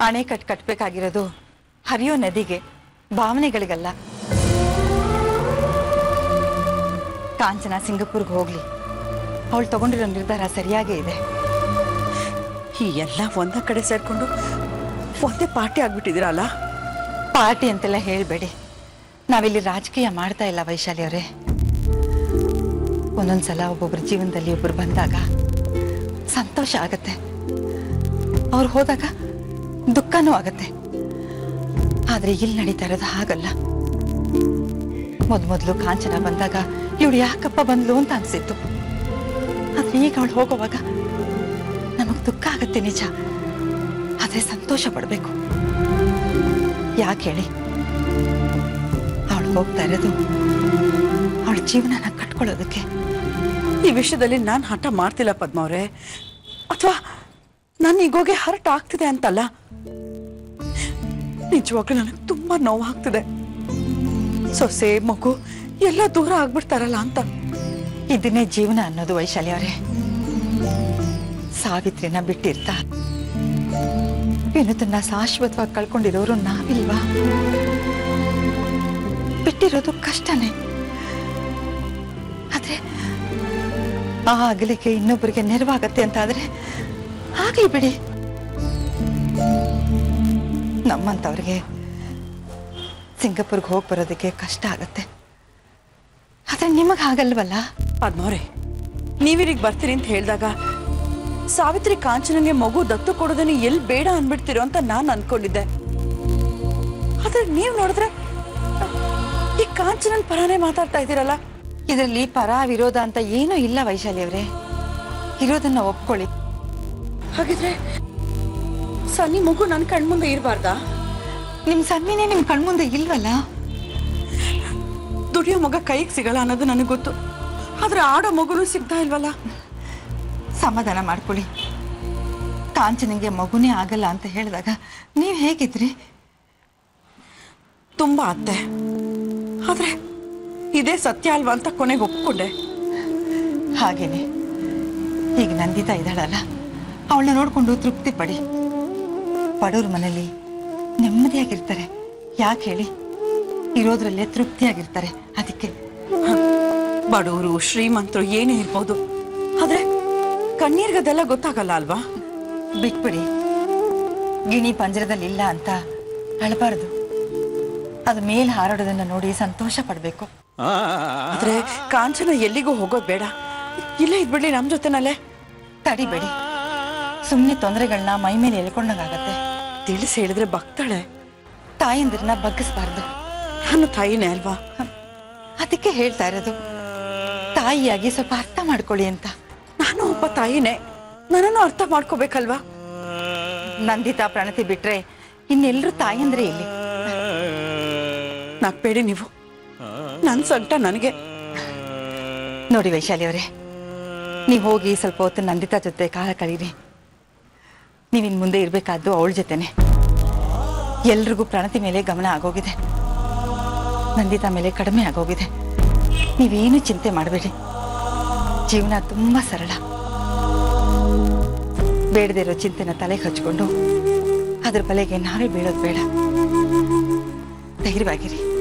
ಅಣೆಕಟ್ಟು ಕಟ್ಟಬೇಕಾಗಿರೋದು ಹರಿಯೋ ನದಿಗೆ ಭಾವನೆಗಳಿಗಲ್ಲ ಕಾಂಚನ ಸಿಂಗಪುರ್ಗೆ ಹೋಗ್ಲಿ ಅವಳು ತಗೊಂಡಿರೋ ನಿರ್ಧಾರ ಸರಿಯಾಗೇ ಇದೆ ಈ ಎಲ್ಲ ಒಂದ ಕಡೆ ಸೇರ್ಕೊಂಡು ಒಂದೇ ಪಾರ್ಟಿ ಆಗ್ಬಿಟ್ಟಿದ್ದೀರಲ್ಲ ಪಾರ್ಟಿ ಅಂತೆಲ್ಲ ಹೇಳಬೇಡಿ ನಾವಿಲ್ಲಿ ರಾಜಕೀಯ ಮಾಡ್ತಾ ಇಲ್ಲ ವೈಶಾಲಿ ಅವರೇ ಒಂದೊಂದ್ಸಲ ಒಬ್ಬೊಬ್ಬರ ಜೀವನದಲ್ಲಿ ಒಬ್ಬರು ಬಂದಾಗ ಸಂತೋಷ ಆಗತ್ತೆ ಅವ್ರು ಹೋದಾಗ ದುಃಖನೂ ಆಗತ್ತೆ ಆದ್ರೆ ಇಲ್ಲಿ ನಡೀತಾ ಇರೋದು ಹಾಗಲ್ಲ ಮೊದ್ ಮೊದಲು ಕಾಂಚನ ಬಂದಾಗ ಇವಳು ಯಾಕಪ್ಪ ಬಂದ್ಲು ಅಂತ ಅನ್ಸಿತ್ತು ಆದ್ರೆ ಈಗ ಅವಳು ಹೋಗೋವಾಗ ನಮಗ್ ದುಃಖ ಆಗತ್ತೆ ನಿಜ ಆದ್ರೆ ಸಂತೋಷ ಪಡ್ಬೇಕು ಯಾಕೆ ಹೇಳಿ ಅವಳು ಹೋಗ್ತಾ ಇರೋದು ಅವಳ ಜೀವನನ ಕಟ್ಕೊಳ್ಳೋದಕ್ಕೆ ಈ ವಿಷಯದಲ್ಲಿ ನಾನು ಹಠ ಮಾಡ್ತಿಲ್ಲ ಪದ್ಮವ್ರೆ ಅಥವಾ ನನ್ನ ಈಗೋಗೆ ಹರ್ಟ್ ಆಗ್ತಿದೆ ಅಂತಲ್ಲ ನಿಜವಾಗ್ಲೂ ನನಗೆ ತುಂಬಾ ನೋವಾಗ್ತಿದೆ ಸೊಸೆ ಮಗು ಎಲ್ಲ ದೂರ ಆಗ್ಬಿಡ್ತಾರಲ್ಲ ಅಂತ ಇದನ್ನೇ ಜೀವನ ಅನ್ನೋದು ವೈಶಾಲಿ ಅವರೇ ಸಾವಿತ್ರಿನ ಬಿಟ್ಟಿರ್ತಾ ವಿನುತನ್ನ ಶಾಶ್ವತವಾಗಿ ಕಳ್ಕೊಂಡಿರೋರು ನಾವಿಲ್ವಾ ಬಿಟ್ಟಿರೋದು ಕಷ್ಟನೇ ಆದ್ರೆ ಆ ಅಗಲಿಕೆ ಇನ್ನೊಬ್ಬರಿಗೆ ನೆರವಾಗತ್ತೆ ಅಂತ ಆದ್ರೆ ಆಗ್ಲಿ ಬಿಡಿ ನಮ್ಮಂತವ್ರಿಗೆ ಸಿಂಗಪುರ್ಗೆ ಹೋಗಿ ಬರೋದಕ್ಕೆ ಕಷ್ಟ ಆಗತ್ತೆ ಆದ್ರೆ ನಿಮಗ್ ಹಾಗಲ್ವಲ್ಲ ಪದ್ಮವ್ರೆ ನೀವಿರಿಗೆ ಬರ್ತೀರಿ ಅಂತ ಹೇಳಿದಾಗ ಸಾವಿತ್ರಿ ಕಾಂಚನಂಗೆ ಮಗು ದತ್ತು ಕೊಡೋದನ್ನ ಎಲ್ಲಿ ಬೇಡ ಅನ್ಬಿಡ್ತೀರೋ ಅಂತ ನಾನು ಅನ್ಕೊಂಡಿದ್ದೆ ಆದ್ರೆ ನೀವ್ ನೋಡಿದ್ರೆ ಈ ಕಾಂಚನನ್ ಪರಾನೇ ಮಾತಾಡ್ತಾ ಇದ್ದೀರಲ್ಲ ಇದರಲ್ಲಿ ಪರ ವಿರೋಧ ಅಂತ ಏನೂ ಇಲ್ಲ ವೈಶಾಲಿ ಅವರೇ ಇರೋದನ್ನ ಒಪ್ಕೊಳ್ಳಿ ಹಾಗಿದ್ರೆ ಸನ್ನಿ ಮಗು ನನ್ನ ಕಣ್ಮುಂದೆ ಇರಬಾರ್ದಾ ನಿಮ್ ಸನ್ನಿನೇ ನಿಮ್ ಕಣ್ಮುಂದೆ ಇಲ್ವಲ್ಲ ದುಡಿಯೋ ಮಗ ಕೈಗೆ ಸಿಗಲ್ಲ ಅನ್ನೋದು ನನಗೆ ಗೊತ್ತು ಆದ್ರೆ ಆಡೋ ಮಗುನು ಸಿಗ್ತಾ ಇಲ್ವಲ್ಲ ಸಮಾಧಾನ ಮಾಡ್ಕೊಳ್ಳಿ ಕಾಂಚನಿಗೆ ಮಗುನೇ ಆಗಲ್ಲ ಅಂತ ಹೇಳಿದಾಗ ನೀವ್ ಹೇಗಿದ್ರಿ ತುಂಬಾ ಅತ್ತೆ ಆದ್ರೆ ಇದೇ ಸತ್ಯ ಅಲ್ವಾ ಅಂತ ಕೊನೆಗೆ ಒಪ್ಕೊಂಡೆ ಹಾಗೇನೆ ಈಗ ನಂದಿತಾ ಇದ್ದಾಳಲ್ಲ ಅವಳನ್ನ ನೋಡ್ಕೊಂಡು ತೃಪ್ತಿ ಪಡಿ ಬಡವ್ರ ಮನೇಲಿ ನೆಮ್ಮದಿಯಾಗಿರ್ತಾರೆ ಯಾಕೆ ಹೇಳಿ ಇರೋದ್ರಲ್ಲೇ ತೃಪ್ತಿಯಾಗಿರ್ತಾರೆ ಅದಕ್ಕೆ ಬಡವರು ಶ್ರೀಮಂತರು ಏನೇ ಇರ್ಬೋದು ಆದ್ರೆ ಕಣ್ಣೀರ್ಗದೆಲ್ಲ ಗೊತ್ತಾಗಲ್ಲ ಅಲ್ವಾ ಬಿಟ್ಬಿಡಿ ಗಿಣಿ ಪಂಜರದಲ್ಲಿ ಇಲ್ಲ ಅಂತ ಅಳಬಾರ್ದು ಅದು ಮೇಲ್ ಹಾರಾಡೋದನ್ನ ನೋಡಿ ಸಂತೋಷ ಪಡ್ಬೇಕು ಆದ್ರೆ ಕಾಂಚನ ಎಲ್ಲಿಗೂ ಹೋಗೋದ್ ಬೇಡ ಇಲ್ಲೇ ಇದ್ಬಿಡ್ಲಿ ನಮ್ ಜೊತೆನಲ್ಲೇ ತಡಿಬೇಡಿ ಸುಮ್ಮನೆ ತೊಂದರೆಗಳನ್ನ ಮೈ ಮೇಲೆ ಎಳ್ಕೊಂಡಂಗಾಗತ್ತೆ ತಿಳಿಸಿ ಹೇಳಿದ್ರೆ ಬಗ್ತಾಳೆ ತಾಯಂದಿರನ್ನ ಬಗ್ಗಿಸ್ಬಾರ್ದು ನಾನು ತಾಯಿನೇ ಅಲ್ವಾ ಅದಕ್ಕೆ ಹೇಳ್ತಾ ಇರೋದು ತಾಯಿಯಾಗಿ ಸ್ವಲ್ಪ ಅರ್ಥ ಮಾಡ್ಕೊಳ್ಳಿ ಅಂತ ನಾನು ಒಬ್ಬ ತಾಯಿನೇ ನನ್ನನ್ನು ಅರ್ಥ ಮಾಡ್ಕೋಬೇಕಲ್ವಾ ನಂದಿತಾ ಪ್ರಣತಿ ಬಿಟ್ರೆ ಇನ್ನೆಲ್ಲರೂ ತಾಯಂದ್ರೆ ಇಲ್ಲಿ ನಕ್ಬೇಡಿ ನೀವು ನನ್ ಸಂಕಟ ನನಗೆ ನೋಡಿ ವೈಶಾಲಿ ಅವರೇ ನೀವು ಹೋಗಿ ಸ್ವಲ್ಪ ಹೊತ್ತು ನಂದಿತಾ ಜೊತೆ ಕಾಲ ಕಳೀರಿ ನೀವಿನ್ ಮುಂದೆ ಇರಬೇಕಾದ್ದು ಅವಳ ಜೊತೆನೆ ಎಲ್ರಿಗೂ ಪ್ರಣತಿ ಮೇಲೆ ಗಮನ ಆಗೋಗಿದೆ ನಂದಿತಾ ಮೇಲೆ ಕಡಿಮೆ ಆಗೋಗಿದೆ ನೀವೇನು ಚಿಂತೆ ಮಾಡಬೇಡಿ ಜೀವನ ತುಂಬಾ ಸರಳ ಬೇಡದೇ ಇರೋ ಚಿಂತೆನ ತಲೆಗೆ ಹಚ್ಕೊಂಡು ಅದ್ರ ಬಲೆಗೆ ನಾವೇ ಬೀಳೋದು ಬೇಡ ಧೈರ್ಯವಾಗಿರಿ